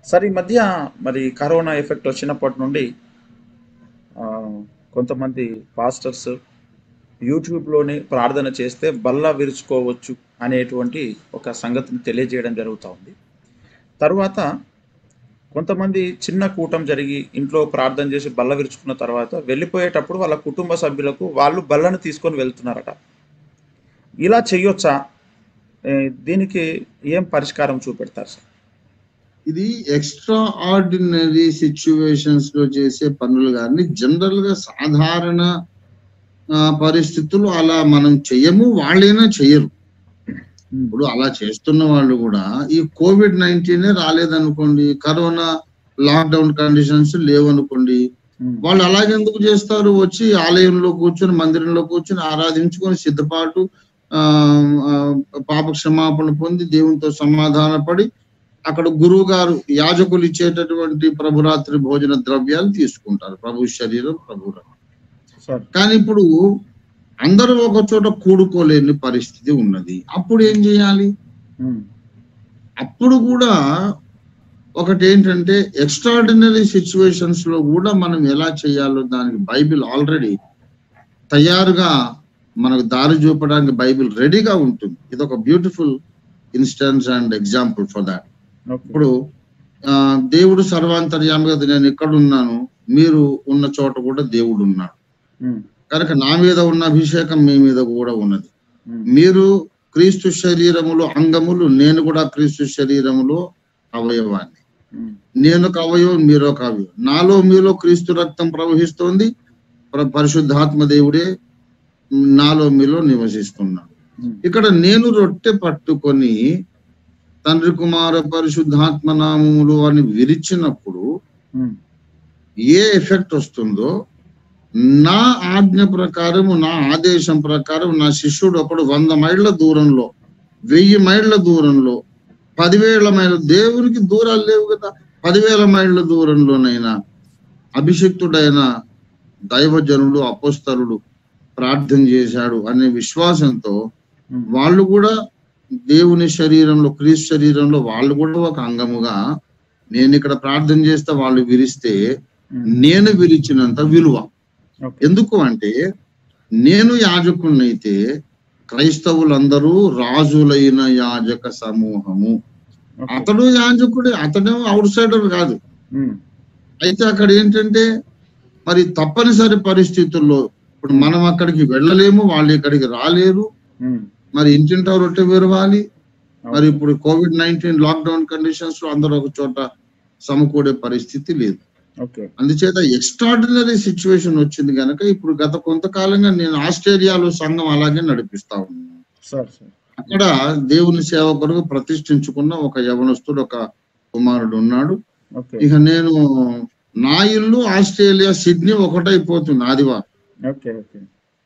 Sir ఈ మధ్య మరి కరోనా ఎఫెక్ట్ వచ్చినప్పటి నుండి ఆ, కొంతమంది పాస్టర్స్ యూట్యూబ్లోనే ప్రార్థన చేస్తే బల్ల విరుచుకోవచ్చు అనేటువంటి ఒక సంగతిని తెలియజేయడం జరుగుతూ ఉంది తరువాత కొంతమంది చిన్న కూటం జరిగి ఇంట్లో ప్రార్థన చేసి బల్ల విరుచుకున్న తర్వాత వెళ్ళిపోయేటప్పుడు వాళ్ళ కుటుంబ సభ్యులకు వాళ్ళు బల్లను తీసుకొని వెళ్తున్నారట ఇలా చెయ్యొచ్చా ఏ, దీనికి ఏం పరిష్కారం చూపెడతారు సార్ ఇది ఎక్స్ట్రా ఆర్డినరీ సిచ్యువేషన్స్ లో చేసే పనులు కానీ జనరల్ గా సాధారణ ఆ, పరిస్థితులు అలా మనం చెయ్యము వాళ్ళైనా చెయ్యరు ఇప్పుడు అలా చేస్తున్న వాళ్ళు కూడా ఈ కోవిడ్ నైన్టీన్ రాలేదనుకోండి కరోనా లాక్డౌన్ కండిషన్స్ లేవనుకోండి ఉమ్, వాళ్ళు అలాగెందుకు చేస్తారు వచ్చి ఆలయంలో కూర్చొని మందిరంలో కూర్చొని ఆరాధించుకొని సిద్ధపాటు ఆ ఆ, పాప క్షమాపణ పొంది దేవునితో సమాధాన పడి అక్కడ గురువు గారు యాజకులు ఇచ్చేటటువంటి ప్రభురాత్రి భోజన ద్రవ్యాలు తీసుకుంటారు ప్రభు శరీరం ప్రభు రక్తం. సార్ కానీ ఇప్పుడు అందరూ ఒక చోట కూడుకోలేని పరిస్థితి ఉన్నది అప్పుడు ఏం చేయాలి ఉమ్, అప్పుడు కూడా ఒకటి ఏంటంటే ఎక్స్ట్రాడినరీ సిచ్యువేషన్స్ లో కూడా మనం ఎలా చేయాలో దానికి బైబిల్ ఆల్రెడీ తయారుగా మనకు దారి చూపడానికి బైబిల్ రెడీగా ఉంటుంది ఇది ఒక beautiful instance and example for that okay ఇప్పుడు ఆ, దేవుడు సర్వాంతర్యామి కదా నేను ఇక్కడ ఉన్నాను మీరు ఉన్న చోట కూడా దేవుడు ఉన్నాడు ఉమ్, కనుక నా మీద ఉన్న అభిషేకం మీ మీద కూడా ఉన్నది ఉమ్, మీరు క్రీస్తు శరీరములో అంగములు నేను కూడా క్రీస్తు శరీరములో అవయవాన్ని ఉమ్, నేను ఒక అవయవం మీరు ఒక అవయవం నాలో మీలో క్రీస్తు రక్తం ప్రవహిస్తోంది ప్ర- పరిశుద్ధాత్మ దేవుడే నాలో మీలో నివసిస్తున్నాడు ఉమ్, ఇక్కడ నేను రొట్టె పట్టుకొని తండ్రి కుమార పరిశుద్ధాత్మ నామములు అని విరిచినప్పుడు ఉమ్, ఏ ఎఫెక్ట్ వస్తుందో నా ఆజ్ఞ ప్రకారము నా ఆదేశం ప్రకారం నా శిష్యుడు ఒకడు వంద మైళ్ళ దూరంలో వెయ్యి మైళ్ళ దూరంలో పదివేల మైళ్ళ దేవునికి దూరాలు లేవు కదా పదివేల మైళ్ళ దూరంలోనైనా అభిషిక్తుడైన దైవజనుడు అపోస్తలుడు ప్రార్థన చేశాడు అనే విశ్వాసంతో ఉమ్, వాళ్ళు కూడా దేవుని శరీరంలో క్రీస్తు శరీరంలో వాళ్ళు కూడా ఒక అంగముగా నేను ఇక్కడ ప్రార్థన చేస్తే వాళ్ళు విరిస్తే ఉమ్, నేను విరిచినంత విలువ ఓకే ఎందుకు అంటే నేను యాజకున్నైతే క్రైస్తవులందరూ రాజులైన యాజక సమూహము ఓకే అతడు యాజకుడే అతడేమో అవుట్ సైడర్ కాదు ఉమ్, అయితే అక్కడ ఏంటంటే మరి తప్పనిసరి పరిస్థితుల్లో ఇప్పుడు మనం అక్కడికి వెళ్ళలేము వాళ్ళు ఇక్కడికి రాలేరు ఉమ్, మరి ఇంటింటా రొట్టె విరవాలి అవును. మరి ఇప్పుడు కోవిడ్ నైన్టీన్ లాక్డౌన్ కండిషన్స్ లో అందరూ ఒక చోట సమకూడే పరిస్థితి లేదు ఓకే అందుచేత ఎక్స్ట్రాడినరీ సిచ్యువేషన్ వచ్చింది కనుక ఇప్పుడు గత కొంతకాలంగా నేను ఆస్ట్రేలియాలో సంఘం అలాగే నడిపిస్తా ఉన్నాను సార్ సార్ అక్కడ దేవుని సేవ కొరకు ప్రతిష్ఠించుకున్న ఒక యవనస్తుడు ఒక కుమారుడు ఉన్నాడు ఓకే ఇక నేను నా ఇల్లు ఆస్ట్రేలియా సిడ్నీ ఒకటైపోతుంది ఆదివారం ఓకే ఓకే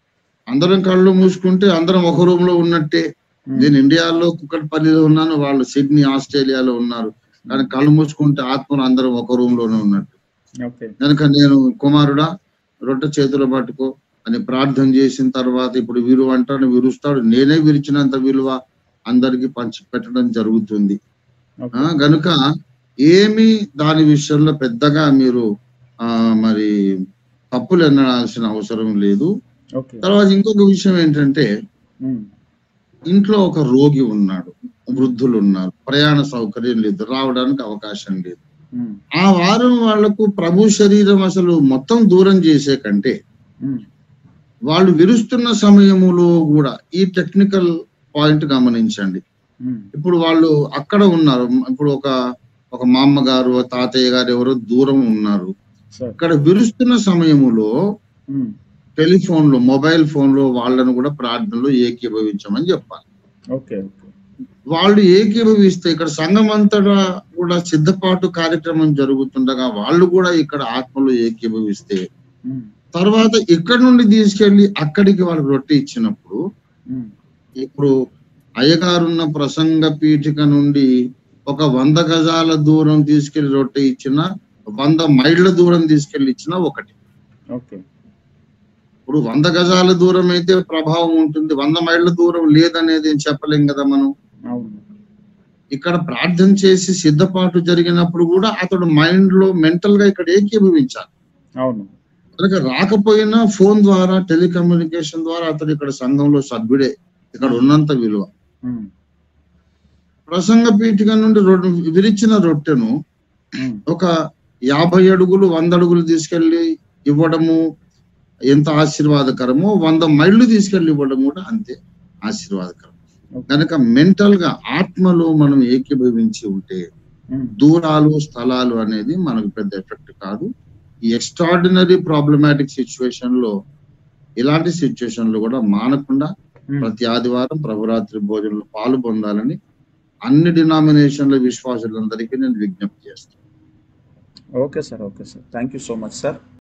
అందరం కళ్ళు మూసుకుంటే అందరం ఒక రూమ్ లో ఉన్నట్టే ఉమ్, నేను ఇండియాలో కుక్కట్పల్లిలో ఉన్నాను వాళ్ళు సిడ్నీ ఆస్ట్రేలియాలో ఉన్నారు కానీ కళ్ళు మూసుకుంటే ఆత్మలు అందరం ఒక రూమ్ లోనే ఉన్నట్టు ఓకే కనుక నేను కుమారుడా రొట్టె చేతిలో పట్టుకో అని ప్రార్థన చేసిన తర్వాత ఇప్పుడు వీరు అంటాడు విరుస్తాడు నేనే విరిచినంత విలువ అందరికి పంచి పెట్టడం జరుగుతుంది ఓకే ఆ గనుక ఏమి దాని విషయంలో పెద్దగా మీరు ఆ మరి తప్పులు ఎన్నడాల్సిన అవసరం లేదు ఓకే తర్వాత ఇంకొక విషయం ఏంటంటే ఉమ్, ఇంట్లో ఒక రోగి ఉన్నాడు వృద్ధులు ఉన్నారు ప్రయాణ సౌకర్యం లేదు రావడానికి అవకాశం లేదు ఉమ్, ఆ వారం వాళ్లకు ప్రభు శరీరం అసలు మొత్తం దూరం చేసే కంటే ఉమ్, వాళ్ళు విరుస్తున్న సమయములో కూడా ఈ టెక్నికల్ పాయింట్ గమనించండి ఉమ్, ఇప్పుడు వాళ్ళు అక్కడ ఉన్నారు ఇప్పుడు ఒక ఒక మా అమ్మగారు ఒక తాతయ్య గారు ఎవరో దూరం ఉన్నారు సార్ ఇక్కడ విరుస్తున్న సమయములో ఉమ్, టెలిఫోన్ లో మొబైల్ ఫోన్ లో వాళ్ళను కూడా ప్రార్థనలో ఏకీభవించమని చెప్పాలి ఓకే ఓకే వాళ్ళు ఏకీభవిస్తే ఇక్కడ సంఘం అంతటా కూడా సిద్ధపాటు కార్యక్రమం జరుగుతుండగా వాళ్ళు కూడా ఇక్కడ ఆత్మలో ఏకీభవిస్తే ఉమ్, తర్వాత ఇక్కడ నుండి తీసుకెళ్లి అక్కడికి వాళ్ళు రొట్టె ఇచ్చినప్పుడు ఉమ్, ఇప్పుడు అయ్యగారున్న ప్రసంగ పీఠిక నుండి ఒక వంద గజాల దూరం తీసుకెళ్లి రొట్టె ఇచ్చిన వంద మైళ్ళ దూరం తీసుకెళ్లి ఇచ్చిన ఒకటి ఓకే ఇప్పుడు వంద గజాల దూరం అయితే ప్రభావం ఉంటుంది వంద మైళ్ళ దూరం లేదనేది ఏం చెప్పలేం కదా మనం అవును ఇక్కడ ప్రార్థన చేసి సిద్ధపాటు జరిగినప్పుడు కూడా అతడు మైండ్ లో మెంటల్ గా ఇక్కడ ఏకీభవించాలి అవును కనుక రాకపోయినా ఫోన్ ద్వారా టెలికమ్యూనికేషన్ ద్వారా అతడు ఇక్కడ సంఘంలో సభ్యుడే ఇక్కడ ఉన్నంత విలువ ఉమ్, ప్రసంగ పీఠిక నుండి రొట్టె విరిచిన రొట్టెను ఉమ్, ఒక యాభై అడుగులు వంద అడుగులు తీసుకెళ్లి ఇవ్వడము ఎంత ఆశీర్వాదకరమో వంద మైళ్ళు తీసుకెళ్లి ఇవ్వడం కూడా అంతే ఆశీర్వాదకరం కనుక మెంటల్ గా ఆత్మలో మనం ఏకీభవించి ఉంటే ఉమ్, దూరాలు స్థలాలు అనేది మనకు పెద్ద ఎఫెక్ట్ కాదు ఈ ఎక్స్ట్రాడినరీ ప్రాబ్లమాటిక్ సిచ్యువేషన్ లో ఇలాంటి సిచ్యువేషన్ లో కూడా మానకుండా ఉమ్. ప్రతి ఆదివారం ప్రభురాత్రి భోజనంలో పాలు పొందాలని అన్ని డినామినేషన్ల విశ్వాసులందరికీ నేను విజ్ఞప్తి చేస్తాను okay sir okay sir thank you so much sir